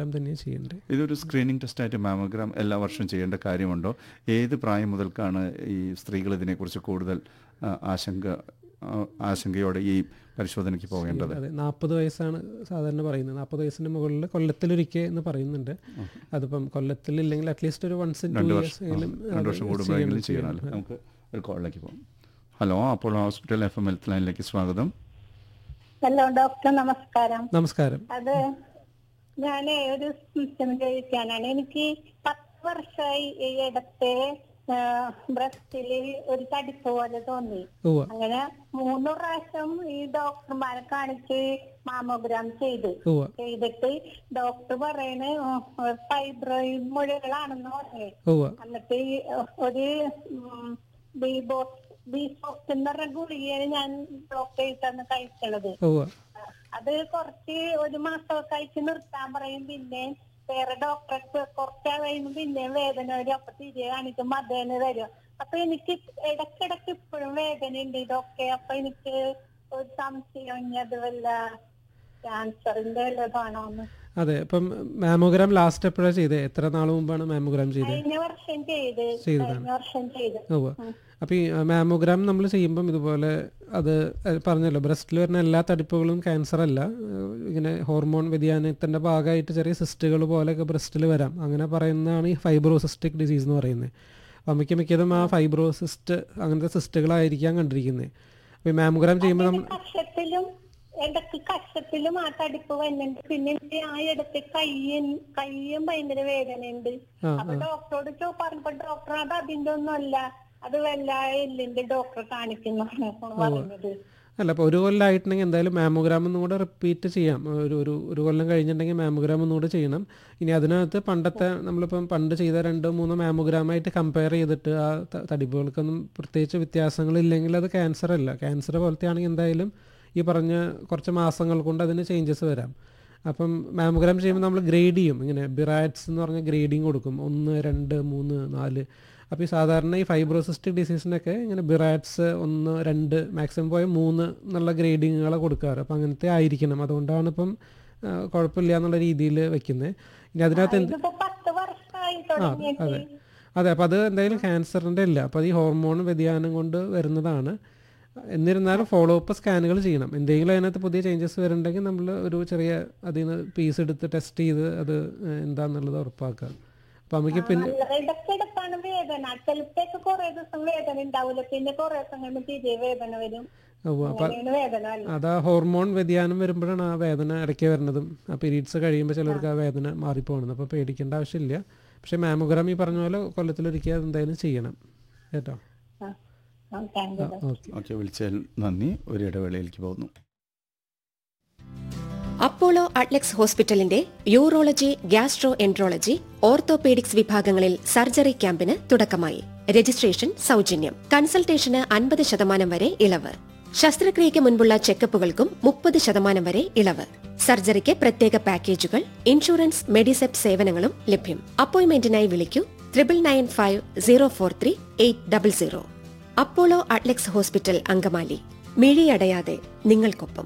Mammogram തന്നെയാണ് ചെയ്യേണ്ടത് ഇതൊരു സ്ക്രീനിങ് ടെസ്റ്റായിട്ട് മാമോഗ്രാം എല്ലാ വർഷവും ചെയ്യേണ്ട കാര്യമുണ്ടോ ഏത് പ്രായം മുതൽക്കാണ് ഈ സ്ത്രീകൾ ഇതിനെക്കുറിച്ച് കൂടുതൽ ആ, ആശങ്ക ആ, ആശങ്കയോടെ ഈ പരിശോധനയ്ക്ക് പോകേണ്ടത് അതെ നാൽപ്പത് വയസ്സാണ് സാധാരണ പറയുന്നത് നാൽപ്പത് വയസ്സിന് മുകളിൽ കൊല്ലത്തിലൊരിക്കൽ എന്ന് പറയുന്നുണ്ട് അതിപ്പം കൊല്ലത്തിലില്ലെങ്കിൽ അറ്റ്ലീസ്റ്റ് ഒരു വൺസ് ഇൻ ടു രണ്ട് ഇയേഴ്സ് വർഷം എങ്കിലും ആ, രണ്ട് വർഷം കൂടുമ്പോഴെങ്കിലും ചെയ്യണമല്ലോ നമുക്ക് ഒരു കോളിലേക്ക് പോകാം ഹലോ അപ്പോൾ ഹോസ്പിറ്റൽ എഫ് എം ഹെൽത്ത് ലൈനിലേക്ക് സ്വാഗതം ഹലോ ഡോക്ടർ നമസ്കാരം നമസ്കാരം അത് ഞാൻ ഒരു സിസ്റ്റം ചോദിക്കാനാണ് എനിക്ക് പത്ത് വർഷമായി ഈ ഇടത്തെ ബ്രസ്റ്റില് ഒരു തടിപ്പ് പോലെ തോന്നി ഉവ്വ അങ്ങനെ മൂന്ന് പ്രാവശ്യം ഈ ഡോക്ടർമാരെ കാണിച്ച് മാമോഗ്രാം ചെയ്ത് ഉവ്വ ചെയ്തിട്ട് ഡോക്ടർ പറയണ് ഫൈബ്രോയിഡ് മുഴകളാണെന്ന് പറഞ്ഞു ഉവ്വ എന്നിട്ട് ഈ ഒരു ബീബോക്സ് ബീബോക്സ് എന്ന് പറഞ്ഞ ഗുളികയാണ് ഞാൻ ഡോക്ടറെ തന്ന് കഴിക്കണത് ഉവ്വ അത് കുറച്ച് ഒരു മാസമൊക്കെ കഴിച്ച് നിർത്താൻ പറയും പിന്നെ വേറെ ഡോക്ടറെ കുറച്ച് കഴിയുമ്പോ പിന്നെ വേദന വരും അപ്പൊ തിരികെ കാണിക്കുമ്പോ അതേനെ വരും അപ്പൊ എനിക്ക് ഇടക്കിടക്ക് ഇപ്പോഴും വേദന ഉണ്ട് ഡോക്ടറെ അപ്പൊ എനിക്ക് ഒരു സംശയം ഇനി അത് വല്ല ക്യാൻസറിന്റെ വല്ലതാണോന്ന് അതെ അപ്പം മാമോഗ്രാം ലാസ്റ്റ് എപ്പോഴാണ് ചെയ്തത് എത്ര നാൾ മുമ്പാണ് മാമോഗ്രാം ചെയ്തത് കഴിഞ്ഞ വർഷം ചെയ്ത് ചെയ്തതാണ്. കഴിഞ്ഞ വർഷം ചെയ്ത് ഉവ്വ അപ്പോൾ ഈ മാമോഗ്രാം നമ്മൾ ചെയ്യുമ്പം ഇതുപോലെ അത് അഹ് പറഞ്ഞല്ലോ ബ്രസ്റ്റിൽ വരുന്ന എല്ലാ തടിപ്പുകളും ക്യാൻസർ അല്ല ഏഹ് ഇങ്ങനെ ഹോർമോൺ വ്യതിയാനത്തിൻ്റെ ഭാഗമായിട്ട് ചെറിയ സിസ്റ്റുകൾ പോലെയൊക്കെ ബ്രസ്റ്റിൽ വരാം അങ്ങനെ പറയുന്നതാണ് ഈ ഫൈബ്രോസിസ്റ്റിക് ഡിസീസ് എന്ന് പറയുന്നത് അപ്പോൾ മിക്ക മിക്കതും ആ ഫൈബ്രോസിസ്റ്റ് അങ്ങനത്തെ സിസ്റ്റുകളായിരിക്കാം കണ്ടിരിക്കുന്നത് അപ്പോൾ ഈ മാമോഗ്രാം ചെയ്യുമ്പോൾ നമ്മൾ കഷത്തിലും ഇടക്ക് കഷത്തിലും ആ തടിപ്പ് വരുന്നുണ്ട് പിന്നെ എനിക്ക് ആ ഇടത്ത് കയ്യും കയ്യും ഭയങ്കര വേദനയുണ്ട് ആ, അപ്പൊ ഡോക്ടറോട് ചോ പറഞ്ഞപ്പോ ഡോക്ടർ അത് അതിന്റെ ഒന്നുമല്ല അത് വല്ല എല്ലിന്റെ ഡോക്ടറെ കാണിക്കുന്നു പറഞ്ഞത് അല്ല അപ്പോൾ ഒരു കൊല്ലമായിട്ടുണ്ടെങ്കിൽ എന്തായാലും മാമോഗ്രാം ഒന്നും കൂടെ റിപ്പീറ്റ് ചെയ്യാം ഒരു ഒരു ഒരു കൊല്ലം കഴിഞ്ഞിട്ടുണ്ടെങ്കിൽ മാമോഗ്രാം ഒന്നും കൂടെ ചെയ്യണം ഇനി അതിനകത്ത് പണ്ടത്തെ നമ്മളിപ്പം പണ്ട് ചെയ്ത രണ്ടോ മൂന്നോ മാമോഗ്രാമായിട്ട് കമ്പയർ ചെയ്തിട്ട് ആ ത- തടിപ്പുകൾക്കൊന്നും പ്രത്യേകിച്ച് വ്യത്യാസങ്ങളില്ലെങ്കിൽ അത് ക്യാൻസർ അല്ല ക്യാൻസർ പോലത്തെ ആണെങ്കിൽ എന്തായാലും ഈ പറഞ്ഞ കുറച്ച് മാസങ്ങൾ കൊണ്ട് അതിന് ചേഞ്ചസ് വരാം അപ്പം മാമോഗ്രാം ചെയ്യുമ്പോൾ നമ്മൾ ഗ്രേഡ് ചെയ്യും ഇങ്ങനെ ബിറാറ്റ്സ് എന്ന് പറഞ്ഞ ഗ്രേഡിങ് കൊടുക്കും ഒന്ന് രണ്ട് മൂന്ന് നാല് അപ്പോൾ ഈ സാധാരണ ഈ ഫൈബ്രോസിസ്റ്റിക് ഡിസീസിനൊക്കെ ഇങ്ങനെ ബിറാറ്റ്സ് ഒന്ന് രണ്ട് മാക്സിമം പോയ മൂന്ന് എന്നുള്ള ഗ്രേഡിങ്ങുകളെ കൊടുക്കാറ് അപ്പം അങ്ങനത്തെ ആയിരിക്കണം അതുകൊണ്ടാണ് ഇപ്പം ആ, കുഴപ്പമില്ല എന്നുള്ള രീതിയിൽ വെക്കുന്നത് ഇനി അതിനകത്ത് എന്ത് ഇതിപ്പോ പത്ത് വർഷമായി ആ തുടങ്ങിയിട്ട് അതെ അതെ അപ്പോൾ അത് എന്തായാലും ക്യാൻസറിൻ്റെ അല്ല അപ്പോൾ അത് ഈ ഹോർമോൺ വ്യതിയാനം കൊണ്ട് വരുന്നതാണ് എന്നിരുന്നാലും ഫോളോ അപ്പ് സ്കാനുകൾ ചെയ്യണം എന്തെങ്കിലും അതിനകത്ത് പുതിയ ചേഞ്ചസ് വരുന്നുണ്ടെങ്കിൽ നമ്മൾ ഒരു ചെറിയ അതിൽ നിന്ന് പീസ് എടുത്ത് ടെസ്റ്റ് ചെയ്ത് അത് ഏഹ്, എന്താണെന്നുള്ളത് ഉറപ്പാക്കുക അപ്പോൾ നമുക്ക് പിന്നെ അല്ല, ഇടയ്ക്കിടക്കാണ് വേദന ചിലപ്പോഴൊക്കെ കുറെ ദിവസം വേദന ഉണ്ടാവില്ല പിന്നെ കുറെ ദിവസം കഴിയുമ്പോൾ തിരികെ വേദന വരും ഉവ്വ് അപ്പോൾ അങ്ങനെയാണ് വേദന അല്ല അത് ആ ഹോർമോൺ വ്യതിയാനം വരുമ്പോഴാണ് ആ വേദന ഇടയ്ക്ക് വരുന്നതും ആ പീരീഡ്സ് കഴിയുമ്പോൾ ചിലർക്ക് ആ വേദന മാറിപ്പോകുന്നത് അപ്പോൾ പേടിക്കേണ്ട ആവശ്യമില്ല പക്ഷേ മാമോഗ്രാം ഈ പറഞ്ഞ പോലെ കൊല്ലത്തിലൊരിക്കൽ അത് എന്തായാലും ചെയ്യണം കേട്ടോ ആ, ആ, താങ്ക് യു ഓക്കെ ഓക്കെ വിളിച്ചതിൽ നന്ദി ഒരു ഇടവേളയിലേക്ക് പോകുന്നു അപ്പോളോ അട്ലക്സ് ഹോസ്പിറ്റലിന്റെ യൂറോളജി ഗ്യാസ്ട്രോ എൻട്രോളജി ഓർത്തോപീഡിക്സ് വിഭാഗങ്ങളിൽ സർജറി ക്യാമ്പിന് തുടക്കമായി രജിസ്ട്രേഷൻ സൗജന്യം കൺസൾട്ടേഷന് അൻപത് ശതമാനം വരെ ഇളവ് ശസ്ത്രക്രിയയ്ക്ക് മുൻപുള്ള ചെക്കപ്പുകൾക്കും മുപ്പത് ശതമാനം വരെ ഇളവ് സർജറിക്ക് പ്രത്യേക പാക്കേജുകൾ ഇൻഷുറൻസ് മെഡിസെപ് സേവനങ്ങളും ലഭ്യം അപ്പോയിന്റ്മെന്റിനായി വിളിക്കൂ triple nine five zero four three eight double zero Apollo Adlux hospital Angamaly മിഴിയടയാതെ നിങ്ങൾക്കൊപ്പം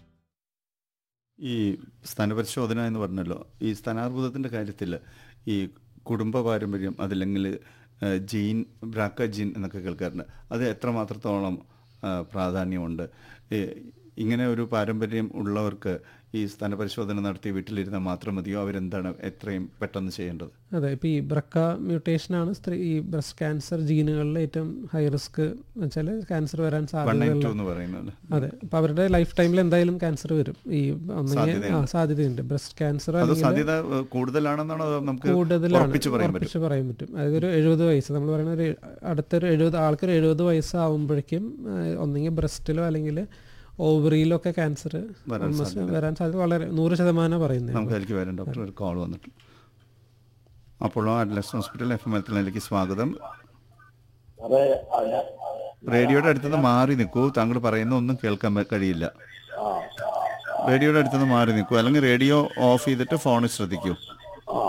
ഈ സ്ഥാനപരിശോധന എന്ന് പറഞ്ഞല്ലോ ഈ സ്ഥാനാർബുദത്തിൻ്റെ കാര്യത്തിൽ ഈ കുടുംബ പാരമ്പര്യം അതല്ലെങ്കിൽ ഏഹ്, ജീൻ ബ്രാക്ക ജീൻ എന്നൊക്കെ കേൾക്കാറുണ്ട് അത് എത്രമാത്രത്തോളം ആ, പ്രാധാന്യമുണ്ട് ഈ ഇങ്ങനെ ഒരു പാരമ്പര്യം ഉള്ളവർക്ക് ഈ സ്ഥാനപരിശോധന നടത്തി വീട്ടിലിരുന്നാൽ മാത്രം മതിയോ അവരെന്താണ് എത്രയും പെട്ടെന്ന് ചെയ്യേണ്ടത് അതെ ഇപ്പോൾ ഈ ബ്രക്ക മ്യൂട്ടേഷനാണ് സ്ത്രീ ഈ ബ്രസ്റ്റ് ക്യാൻസർ ജീനുകളിൽ ഏറ്റവും ഹൈ റിസ്ക് എന്ന് വെച്ചാൽ ക്യാൻസർ വരാൻ വൺ നയൻ ടു സാധ്യതയുള്ള എന്ന് പറയുന്നത് അതെ അപ്പോൾ അവരുടെ ലൈഫ് ടൈമിൽ എന്തായാലും ക്യാൻസർ വരും ഈ ഒന്നെങ്കിൽ ആ സാധ്യതയുണ്ട്. സാധ്യതയുണ്ട് ബ്രസ്റ്റ് ക്യാൻസർ അത് അല്ലെങ്കിൽ സാധ്യത ഏഹ്, കൂടുതലാണെന്നാണോ അതോ നമുക്ക് കൂടുതലാണ് ഉറപ്പിച്ച് പറയാൻ പറ്റും ഉറപ്പിച്ച് പറയാൻ പറ്റും അതായത് ഒരു എഴുപത് വയസ്സ് നമ്മൾ പറയുന്ന ഒരു അടുത്തൊരു എഴുപത് ആൾക്കൊരു എഴുപത് വയസ്സാവുമ്പോഴേക്കും ഒന്നെങ്കിൽ ബ്രസ്റ്റിലോ അല്ലെങ്കിൽ ഓവറിയിലോ ഒക്കെ ക്യാൻസർ വരാൻ വരാൻ സാധ്യത വളരെ നൂറ് ശതമാനം പറയുന്നത് നമുക്ക് അതിലേക്ക് വരാം ഡോക്ടർ ഒരു കോൾ വന്നിട്ട് Apollo Adlux hospital F M എത്തിലേക്ക് സ്വാഗതം അതെ അതെ റേഡിയോയുടെ അടുത്തുനിന്ന് മാറി നിൽക്കൂ താങ്കൾ പറയുന്ന ഒന്നും കേൾക്കാൻ പ- കഴിയില്ല റേഡിയോയുടെ അടുത്തുനിന്ന് മാറി നിൽക്കൂ അല്ലെങ്കിൽ റേഡിയോ ഓഫ് ചെയ്തിട്ട് ഫോണിൽ ശ്രദ്ധിക്കൂ ആ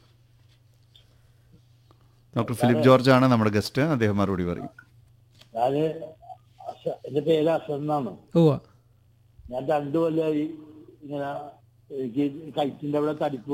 ഡോക്ടർ ഫിലിപ്പ് ജോർജ് ആണ് നമ്മുടെ ഗസ്റ്റ് അദ്ദേഹം മറുപടി പറയും ഞാന് അസ- എന്റെ പേര് അസൻ എന്നാണ് ഉവ്വ ഞാൻ രണ്ടു കൊല്ലമായി ഇങ്ങനെ എനിക്ക് കൈറ്റിന്റെ അവിടെ തടിപ്പ്